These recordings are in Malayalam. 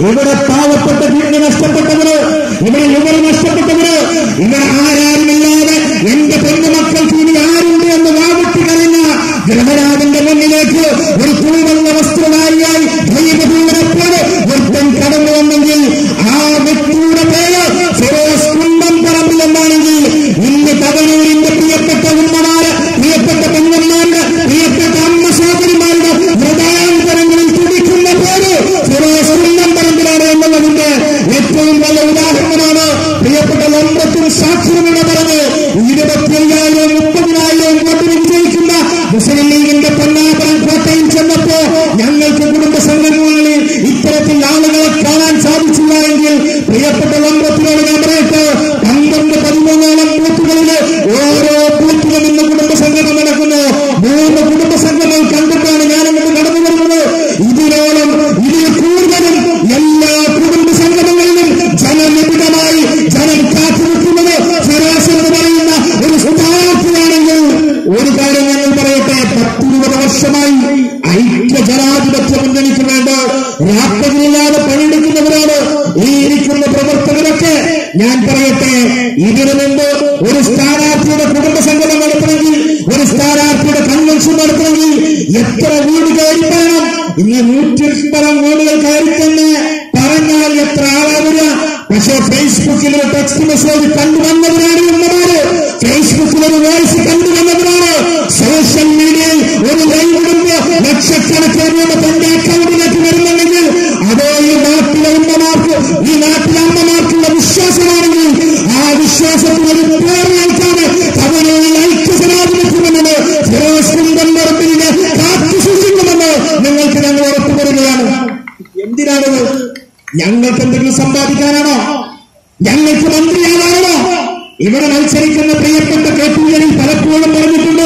ഇവിടെ പാവപ്പെട്ട വീട് നഷ്ടപ്പെട്ടവര് ഇവിടെ യുവർ നഷ്ടപ്പെട്ടവര് ഇവിടെ ആരാരുമില്ലാതെ എന്റെ പെണ്ണുമക്കൾക്ക് ഇനി ആരുണ്ട് എന്ന് വാവിട്ട് കരഞ്ഞ ഗ്രഹരാജന്റെ മുന്നിലേക്ക് ഒരു തൂവള്ള വസ്ത്രധാരിയായി ദൈവദൂരപ്പോലെ ഒരുത്തൻ കടന്നു വന്നെങ്കിൽ ആ വ്യക്തിയുടെ പേര് ഫിറോസ് കുണ്ടം പറമ്പിൽ എന്നാണെങ്കിൽ ഇന്ന് കടലൂരിന്റെ പ്രിയപ്പെട്ട ഉമ്മമാര് പ്രിയപ്പെട്ട പെണ്ണന്മാരുടെ പ്രിയപ്പെട്ട അമ്മ സഹോദരിമാരുടെ ഹൃദയാന്തരങ്ങളിൽ തുടിക്കുന്ന പേര് ഫിറോസ് കുണ്ടം പറമ്പിലാണ് എന്നുള്ളതിന്റെ ഏറ്റവും നല്ല ഉദാഹരണമാണ് പ്രിയപ്പെട്ട ലംബത്തും സാക്ഷ്യമെന്ന് പറഞ്ഞ് ഇരുപത്തിയ്യായിരം മുപ്പതിനായിരം വോട്ടിന് വിജയിക്കുന്ന മുസ്ലിം ലീഗിന്റെ പൊന്നാപുരം കോട്ടയിൽ ചെന്നപ്പോ ഞങ്ങൾക്ക് കുടുംബ സംഘടനകളിൽ ഇത്തരത്തിൽ ആളുകളെ കാണാൻ സാധിച്ചില്ല എങ്കിൽ പ്രിയപ്പെട്ട ലംബത്തിനോട് ഞാൻ പറയട്ടെ പന്ത്രണ്ട് പതിമൂന്നോളം ബൂത്തുകളിൽ ഓരോ ബൂത്തിലും ഇന്ന് കുടുംബ സംഘടന നടക്കുന്നു മൂന്ന് കുടുംബ സംഘടനകൾ കണ്ടിട്ടാണ് ഞാൻ അങ്ങോട്ട് കടന്നു വരുന്നത് ഇതിനോളം ഇതിൽ കൂടുതലും എല്ലാ കുടുംബ സംഘടനകളിലും ജനനിബിഡമായി ജനം കാത്തുനിൽക്കുന്നത് ഫിറോസ് എന്ന് പറയുന്ന ഒരു സ്ഥാനാർത്ഥിയാണെങ്കിൽ ഒരു കാര്യം ഞങ്ങൾ പറയട്ടെ പത്തിരുപത് വർഷമായി ഐക്യ ജനാധിപത്യ മുന്നണിക്ക് വേണ്ട രാത്രിയില്ലാതെ പണിയെടുക്കുന്നവരാണ് ഈ ഇരിക്കുന്ന പ്രവർത്തകരൊക്കെ ഞാൻ പറയട്ടെ ഇതിനു മുമ്പ് ഒരു സ്ഥാനാർത്ഥിയുടെ കുടുംബ സംഘടന നടത്തണമെങ്കിൽ ഒരു സ്ഥാനാർത്ഥിയുടെ കൺവെൻഷൻ നടത്തണമെങ്കിൽ എത്ര വീട് കയറി പറയണം ഇന്ന് നൂറ്റി പരം വീടുകൾ കയറി തന്നെ പറഞ്ഞാൽ എത്ര ആളാ വരിക പക്ഷേ ഫേസ്ബുക്കിൽ ഒരു ടെക്സ്റ്റ് മെസ്സേജ് കണ്ടുവന്നവരാണ് ഉമ്മമാര് ഫേസ്ബുക്കിൽ ഒരു വോയിസ് കണ്ടുവന്നവരാണ് സോഷ്യൽ മീഡിയയിൽ ഒരു ലൈവ് ഇടുമ്പോ ലക്ഷക്കണക്കിന് രൂപ തന്റെ അക്കൗണ്ടിലേക്ക് വരുന്നുണ്ടെങ്കിൽ അതോ ഈ നാട്ടിലെ ഉമ്മമാർക്ക് ഈ നാട്ടിലെ അമ്മമാർക്കുള്ള വിശ്വാസമാണെങ്കിൽ ആ വിശ്വാസത്തിന് ഒരു പേര് നൽകാതെ കവനയിൽ ഐക്യജനാധിപത്യമെന്നത് ഫിറോസ് കുന്തൻ പറമ്പിലിനെ കാത്തു സൂക്ഷിക്കുമെന്ന് നിങ്ങൾക്ക് ഞങ്ങൾ ഉറപ്പു തരികയാണ് എന്തിനാണത് ഞങ്ങൾക്ക് എന്തെങ്കിലും സമ്പാദിക്കാനാണോ ഞങ്ങൾക്ക് മന്ത്രിയാകാനാണോ ഇവിടെ മത്സരിക്കുന്ന പ്രിയപ്പെട്ട കേട്ടുകളിൽ പലപ്പോഴും പറഞ്ഞിട്ടുണ്ട്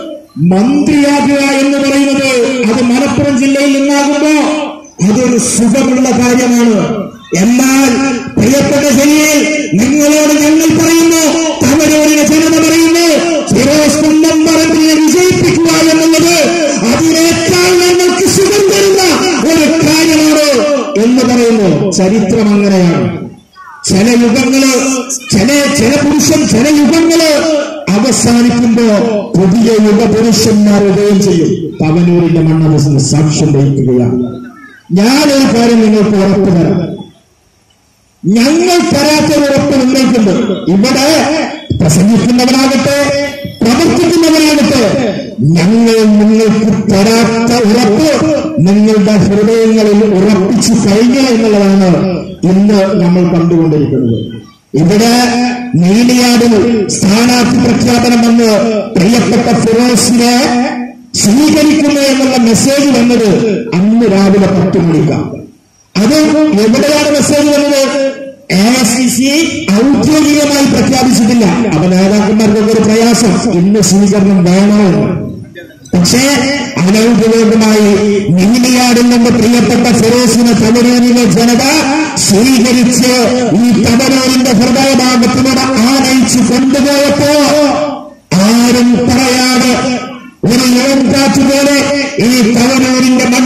മന്ത്രിയാകുക എന്ന് പറയുന്നത് അത് മലപ്പുറം ജില്ലയിൽ നിന്നാകുമ്പോ അതൊരു സുഖമുള്ള കാര്യമാണ് എന്നാൽ പ്രിയപ്പെട്ട ജില്ലയിൽ നിങ്ങളോട് ഞങ്ങൾ പറയുന്നു തവരൂരിലെ ജനത പറയുന്നു ഫിറോസ് കുന്നം പറമ്പിനെ വിജയിപ്പിക്കുക എന്നുള്ളത് അതിനേക്കാൾ ഞങ്ങൾക്ക് സുഖം തരുന്ന ഒരു കാര്യമാണ് എന്ന് പറയുന്നു ചരിത്രം അങ്ങനെയാണ് ചില യുഗങ്ങള് ചില ചില പുരുഷൻ ചില യുഗങ്ങള് അവസാനിക്കുമ്പോ പുതിയ യുഗപുരുഷന്മാർ ഉദയം ചെയ്യും പവനൂരിന്റെ മണ്ണവസന് സാക്ഷ്യം വഹിക്കുകയാണ് ഞാനൊരു കാര്യം നിങ്ങൾക്ക് ഉറപ്പു തരാം ഞങ്ങൾ തരാത്തൊരു ഉറപ്പ് നിങ്ങൾക്കുണ്ട് ഇവിടെ പ്രസംഗിക്കുന്നവരാകട്ടെ പ്രവർത്തിക്കുന്നവരാകട്ടെ ഞങ്ങൾ നിങ്ങൾക്ക് തരാത്ത ഉറപ്പ് നിങ്ങളുടെ ഹൃദയങ്ങളിൽ ഉറപ്പിച്ചു കഴിഞ്ഞു എന്നുള്ളതാണ് ഇന്ന് നമ്മൾ കണ്ടുകൊണ്ടിരിക്കുന്നത് ഇവിടെ നീലിയാടിൽ സ്ഥാനാർത്ഥി പ്രഖ്യാപനം വന്ന് പ്രിയപ്പെട്ട ഫിറോസിനെ സ്വീകരിക്കുന്നു എന്നുള്ള മെസ്സേജ് വന്നത് അന്ന് രാവിലെ പത്ത് മണിക്കാണ് അത് എവിടെയാണ് മെസ്സേജ് വന്നത് എ സി സി ഔദ്യോഗികമായി പ്രഖ്യാപിച്ചിട്ടില്ല അപ്പൊ നേതാക്കന്മാർക്കൊക്കെ ഒരു പ്രയാസം ഇന്ന് സ്വീകരണം വേണോ എന്ന് പക്ഷേ അനൗദ്യോഗികമായി നീലിയാടിൽ നിന്ന് പ്രിയപ്പെട്ട ഫിറോസിനെ തവരൂരിലെ ജനത സ്വീകരിച്ച് ഈ തവരൂരിന്റെ ഹൃദയഭാഗത്തിലൂടെ ആനയിച്ച് കൊണ്ടുപോയപ്പോ ആരും പറയാതെ ഒരു ഇളം കാറ്റുപോലെ ഈ തവരൂരിന്റെ